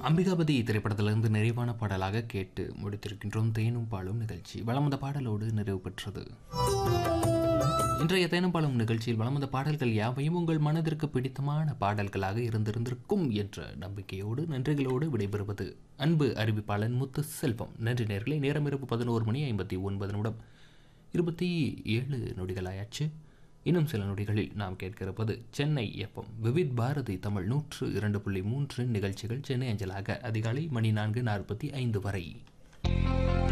அம்பிகாபதி திரைப்படத்திலிருந்து நிறைவான பாடலாக கேட்டு முடித்திருக்கின்றோம் தேனும் பாலும் நிகழ்ச்சி வளமந்த பாடலோடு நிறைவு பெற்றது இன்றைய தேனும் பாலும் நிகழ்ச்சியில் வளமந்த பாடல்கள் யாவையும் உங்கள் மனதிற்கு பிடித்தமான பாடல்களாக இருந்திருந்திருக்கும் என்ற நம்பிக்கையோடு நன்றிகளோடு விடைபெறுவது அன்பு அறிவிப்பாளன் முத்து செல்வம் நன்றி நேர்களை நேரம் இரவு பதினோரு மணி ஐம்பத்தி ஒன்பது நிமிடம் இருபத்தி ஏழு நொடிகளாயாச்சு இன்னும் சில நொடிகளில் நாம் கேட்கிறப்பது சென்னை எஃப்எம் விவித் பாரதி தமிழ் நூற்று இரண்டு புள்ளி மூன்று நிகழ்ச்சிகள் சென்னை அஞ்சலாக அதிகாலை மணி நான்கு நாற்பத்தி ஐந்து வரை